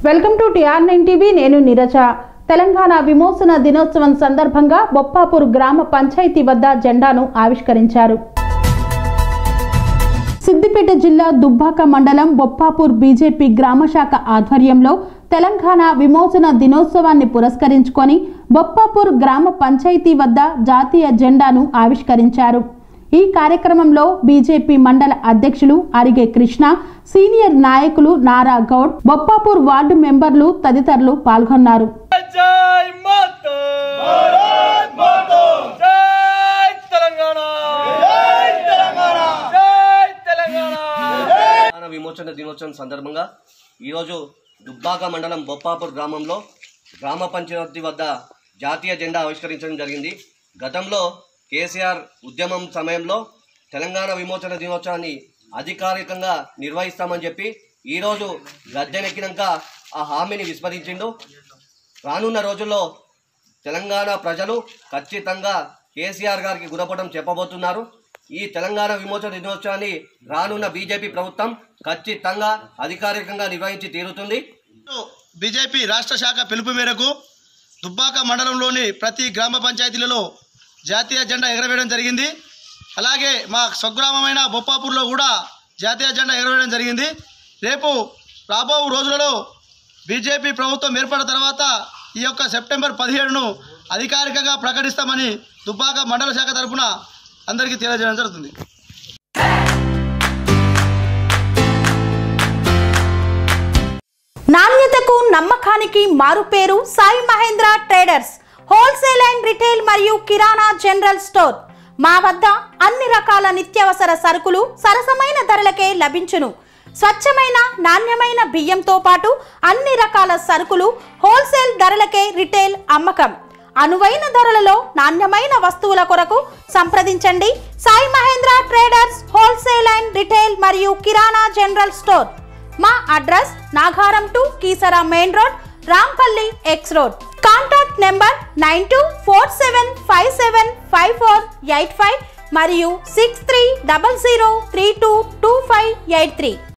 welcome to TR nine TV నేను నీరజ తెలంగాణ విమోచన దినోత్సవం సందర్భంగా బొప్పాపూర్ గ్రామ పంచాయతీ వద్ద జెండాను ఆవిష్కరించారు సిద్దిపేట జిల్లా దుబ్బాక మండలం బొప్పాపూర్ బీజేపీ గ్రామ శాఖ ఆధ్వర్యంలో తెలంగాణ విమోచన దినోత్సవాన్ని పురస్కరించుకొని బొప్పాపూర్ గ్రామ పంచాయతీ వద్ద జాతీయ జెండాను ఆవిష్కరించారు ఈ కార్యక్రమంలో బీజేపీ మండల అధ్యక్షులు అరిగే కృష్ణ సీనియర్ నాయకులు నారా గౌడ్ బొప్పాపూర్ వార్డు మెంబర్లు తదితరులు పాల్గొన్నారు జై మాతా భారత్ మాతా జై తెలంగాణ జై తెలంగాణ జై తెలంగాణ తెలంగాణ విమోచన దినోత్సవం సందర్భంగా ఈరోజు దుబ్బాక మండలం బొప్పాపూర్ గ్రామంలో గ్రామ పంచాయతీ వద్ద జాతీయ జెండా ఆవిష్కరించడం జరిగింది గతంలో కేసీఆర్ ఉద్యమం సమయంలో తెలంగాణ విమోచన దినోత్సవాన్ని అధికారికంగా నిర్వహిస్తామని చెప్పి ఈరోజు గద్దెనెక్కినాక ఆ హామీని విస్మరించిండు రానున్న రోజుల్లో తెలంగాణ ప్రజలు ఖచ్చితంగా కేసీఆర్ గారికి గుణపటం చెప్పబోతున్నారు ఈ తెలంగాణ విమోచన దినోత్సవాన్ని రానున్న బీజేపీ ప్రభుత్వం ఖచ్చితంగా అధికారికంగా నిర్వహించి తీరుతుంది బీజేపీ రాష్ట్ర శాఖ పిలుపు మేరకు దుబ్బాక మండలంలోని ప్రతి గ్రామ పంచాయతీలలో జాతీయ జెండా ఎగరవేయడం జరిగింది అలాగే మా స్వగ్రామమైన బొప్పాపూర్లో కూడా జాతీయ జెండా ఎగరవేయడం జరిగింది రేపు రాబో రోజులలో బీజేపీ ప్రభుత్వం ఏర్పడిన తర్వాత ఈ యొక్క సెప్టెంబర్ పదిహేడును అధికారికంగా ప్రకటిస్తామని దుబ్బాక మండల శాఖ తరపున అందరికీ తెలియజేయడం జరుగుతుంది నాణ్యతకు నమ్మకానికి మారుపేరు Sai Mahendra traders wholesale and retail మరియు కిరాణా జనరల్ స్టోర్ మా వద్ద అన్ని రకాల నిత్యావసర సరుకులు సరసమైన ధరలకే లభించును స్వచ్ఛమైన నాణ్యమైన బియ్యంతో పాటు అన్ని రకాల సరుకులు హోల్సేల్ ధరలకే రిటైల్ అమ్మకం అనువైన ధరలలో నాణ్యమైన వస్తువుల కొరకు సంప్రదించండి Sai Mahendra traders wholesale and retail మరియు కిరాణా జనరల్ స్టోర్ మా address Nagaram to Keesara main road Rampally X road contact number nine two four seven five seven five four eight five మరియు six three double zero three two two five eight three